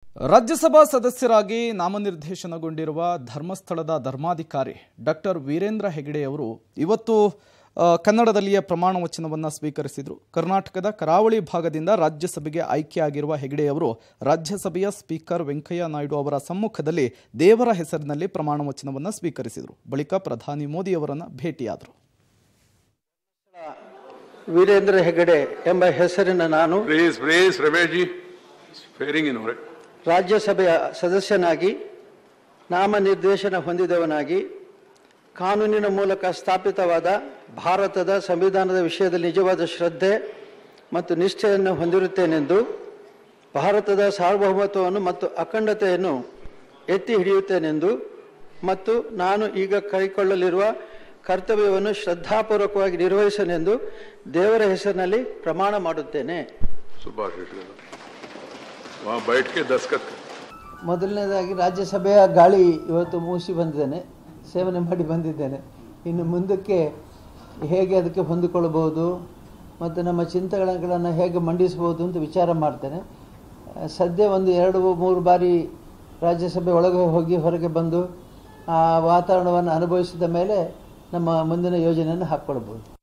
ರಾಜ್ಯಸಭಾ ಸದಸ್ಯರಾಗಿ ನಾಮನಿರ್ದೇಶನಗೊಂಡಿರುವ ಧರ್ಮಸ್ಥಳದ ಧರ್ಮಾಧಿಕಾರಿ ಡಾಕ್ಟರ್ ವೀರೇಂದ್ರ ಹೆಗಡೆಯವರು ಇವತ್ತು ಆ, ಕನ್ನಡದಲ್ಲಿಯೇ ಪ್ರಮಾಣ ವಚನವನ್ನು ಸ್ವೀಕರಿಸಿದರು ಕರ್ನಾಟಕದ ಕರಾವಳಿ ಭಾಗದಿಂದ ರಾಜ್ಯಸಭೆಗೆ ಆಯ್ಕೆಯಾಗಿರುವ ಹೆಗಡೆಯವರು ರಾಜ್ಯಸಭೆಯ ಸ್ಪೀಕರ್ ವೆಂಕಯ್ಯ ನಾಯ್ಡು ಅವರ ಸಮ್ಮುಖದಲ್ಲಿ ದೇವರ ಹೆಸರಿನಲ್ಲಿ ಪ್ರಮಾಣ ವಚನವನ್ನು ಸ್ವೀಕರಿಸಿದರು ಬಳಿಕ ಪ್ರಧಾನಿ ಮೋದಿಯವರನ್ನು ಭೇಟಿಯಾದರು ವೀರೇಂದ್ರ ಹೆಗಡೆ ಎಂಬ ಹೆಸರಿನ ನಾನು Please, please, Ramesh ji, fairing in it. ರಾಜ್ಯಸಭೆಯ ಸದಸ್ಯನಾಗಿ ನಾಮನಿರ್ದೇಶನ ಹೊಂದಿದವನಾಗಿ ಕಾನೂನಿನ ಮೂಲಕ ಸ್ಥಾಪಿತವಾದ ಭಾರತದ ಸಂವಿಧಾನದ ವಿಷಯದಲ್ಲಿ ನಿಜವಾದ ಶ್ರದ್ಧೆ ಮತ್ತು ನಿಷ್ಠೆಯನ್ನು ಹೊಂದಿರುತ್ತೇನೆಂದು ಭಾರತದ ಸಾರ್ವಭೌಮತ್ವವನ್ನು ಮತ್ತು ಅಖಂಡತೆಯನ್ನು ಎತ್ತಿ ಹಿಡಿಯುತ್ತೇನೆಂದು ಮತ್ತು ನಾನು ಈಗ ಕೈಗೊಳ್ಳಲಿರುವ ಕರ್ತವ್ಯವನ್ನು ಶ್ರದ್ಧಾಪೂರ್ವಕವಾಗಿ ನಿರ್ವಹಿಸನೆಂದು ದೇವರ ಹೆಸರಿನಲ್ಲಿ ಪ್ರಮಾಣ ಮಾಡುತ್ತೇನೆ सुभाष शेट्टी वहाँ बैठ के दस्खत कर ಮೊದಲನೇದಾಗಿ ರಾಜ್ಯಸಭೆಯ ಗಾಳಿ ಇವತ್ತು ಮೂಸಿ ಬಂದಿದ್ದೇನೆ ಸೇವನೆ ಮಾಡಿ ಬಂದಿದ್ದೇನೆ ಇನ್ನು ಮುಂದಕ್ಕೆ ಹೇಗೆ ಅದಕ್ಕೆ ಹೊಂದಿಕೊಳ್ಳಬಹುದು ಮತ್ತು ನಮ್ಮ ಚಿಂತನೆಗಳನ್ನು ಹೇಗೆ ಮಂಡಿಸಬಹುದು ಅಂತ ವಿಚಾರ ಮಾಡ್ತೇನೆ ಆ, ಸದ್ಯ ಒಂದು ಎರಡು ಮೂರು ಬಾರಿ ರಾಜ್ಯಸಭೆ ಒಳಗೆ ಹೋಗಿ ಹೊರಗೆ ಬಂದು ಆ ವಾತಾವರಣವನ್ನು ಅನುಭವಿಸಿದ ಮೇಲೆ ನಮ್ಮ ಮುಂದಿನ ಯೋಜನೆಯನ್ನು ಹಾಕ್ಕೊಳ್ಬೋದು